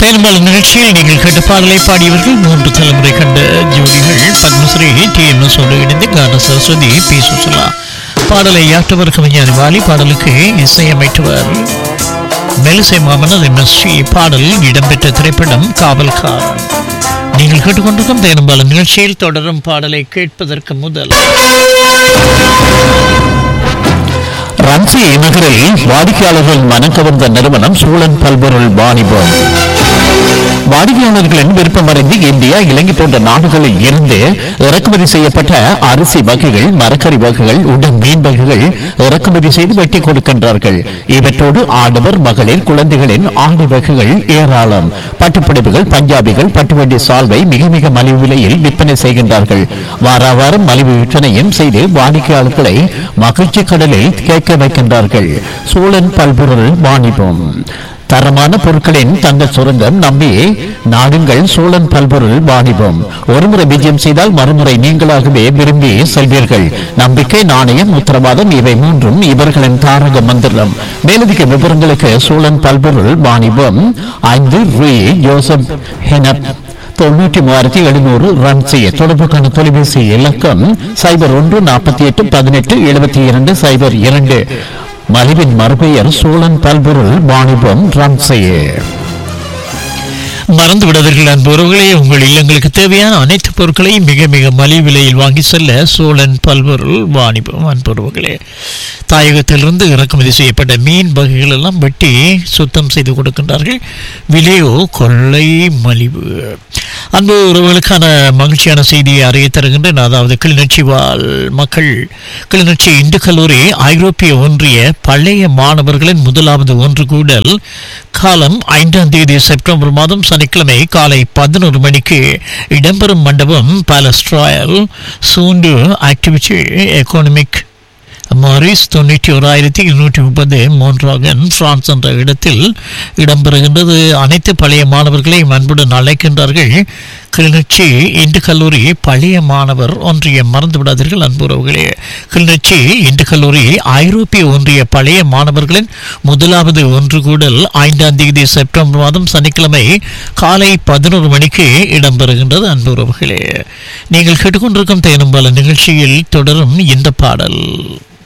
பெரும்பாலும் நிகழ்ச்சியில் நீங்கள் கேட்ட பாடலை பாடியவர்கள் மூன்று தலைமுறை கண்ட ஜோடிகள் பத்மஸ்ரீ டி எம் எஸோடு இணைந்து கான சரஸ்வதி பி சுசலா பாடலை யாற்றவர் கவிஞானி வாலி பாடலுக்கு இசையமைத்தவர் மெலிசை மாமனர் எம்எஸ்சி பாடலில் இடம்பெற்ற திரைப்படம் காவல்காரன் நீங்கள் கேட்டுக்கொண்டிருக்கும் பெரும்பாலும் நிகழ்ச்சியில் தொடரும் பாடலை கேட்பதற்கு முதல் ரன்சி நகரில் வாடிக்கையாளர்கள் மனம் கவர்ந்த நிறுவனம் சூழன் பல்பொருள் வாணிபம் வாடிக்கையாளர்களின் விருப்பமறிந்து இந்தியா இலங்கை போன்ற நாடுகளில் இருந்து இறக்குமதி செய்யப்பட்ட அரிசி வகைகள் மரக்கறி வகைகள் உடன் மீன் வகைகள் இறக்குமதி செய்து வெட்டி கொடுக்கின்றார்கள் இவற்றோடு ஆடவர் மகளிர் குழந்தைகளின் ஆடை வகைகள் ஏராளம் பட்டுப்புடவைகள் பஞ்சாபிகள் பட்டுவண்டி சால்வை மிக மிக மலிவு விலையில் விற்பனை செய்கின்றார்கள் வாரா வாரம் மலிவு விற்பனையும் செய்து வாடிக்கையாளர்களை மகிழ்ச்சி கடலில் கேட்க வைக்கின்றார்கள் சூழன் பல்பொருள் வாணிபம் தரமான பொருட்களின் தங்கள் சுரங்கம் நம்பி நாடுங்கள் சோழன் பல்பொருள் வாணிபம் ஒருமுறை விஜயம் செய்தால் மறுமுறை நீங்களாகவே விரும்பி செல்வீர்கள் நம்பிக்கை நாணயம் உத்தரவாதம் இவை மூன்றும் இவர்களின் தாரக மந்திரம் மேலதிக விவரங்களுக்கு சோழன் பல்பொருள் வாணிபம் ஐந்து ரூ ஜோசப் ஹெனப் தொண்ணூற்றி மூவாயிரத்தி எழுநூறு ரன் செய்ய தொடர்புக்கான தொலைபேசி இலக்கம் சைபர் ஒன்று நாற்பத்தி எட்டு பதினெட்டு எழுபத்தி இரண்டு சைபர் இரண்டு மலிவின் மறுபெயர் சோழன் பல்பொருள் வாணிபம் ரன் செய்ய மறந்து விடாதீர்கள் அன்புறவுகளே உங்கள் இல்லங்களுக்கு தேவையான அனைத்து பொருட்களையும் மிக மிக மலிவு விலையில் வாங்கி செல்ல சோழன் பல்பொருள் வாணிபம் அன்புறவுகளே தாயகத்திலிருந்து இறக்குமதி செய்யப்பட்ட மீன் வகைகள் எல்லாம் வெட்டி சுத்தம் செய்து கொடுக்கின்றார்கள் விலையோ கொள்ளை மலிவு அன்பு உறவுகளுக்கான மகிழ்ச்சியான செய்தியை அறிய தருகின்றன அதாவது கிளிநொச்சி வாழ் மக்கள் கிளிநொச்சி இந்து கல்லூரி ஐரோப்பிய ஒன்றிய பழைய மாணவர்களின் முதலாவது ஒன்று கூடல் காலம் ஐந்தாம் தேதி செப்டம்பர் மாதம் சனிக்கிழமை காலை பதினோரு மணிக்கு இடம்பெறும் மண்டபம் பேலஸ் ராயல் சூண்டு ஆக்டிவிட்டி எக்கனாமிக் மாரிஸ் தொண்ணூற்றி ஓராயிரத்தி இருநூற்றி முப்பது மூன்றாகன் பிரான்ஸ் என்ற இடத்தில் இடம்பெறுகின்றது அனைத்து பழைய மாணவர்களையும் அன்புடன் அழைக்கின்றார்கள் கிளிநொச்சி இந்து கல்லூரி பழைய மாணவர் ஒன்றிய மறந்து விடாதீர்கள் அன்புறவுகளே கிளிநொச்சி இந்து கல்லூரி ஐரோப்பிய ஒன்றிய பழைய மாணவர்களின் முதலாவது ஒன்று கூடல் ஐந்தாம் தேதி செப்டம்பர் மாதம் சனிக்கிழமை காலை பதினோரு மணிக்கு இடம்பெறுகின்றது அன்புறவுகளே நீங்கள் கேட்டுக்கொண்டிருக்கும் தேனும் பல நிகழ்ச்சியில் தொடரும் இந்த பாடல்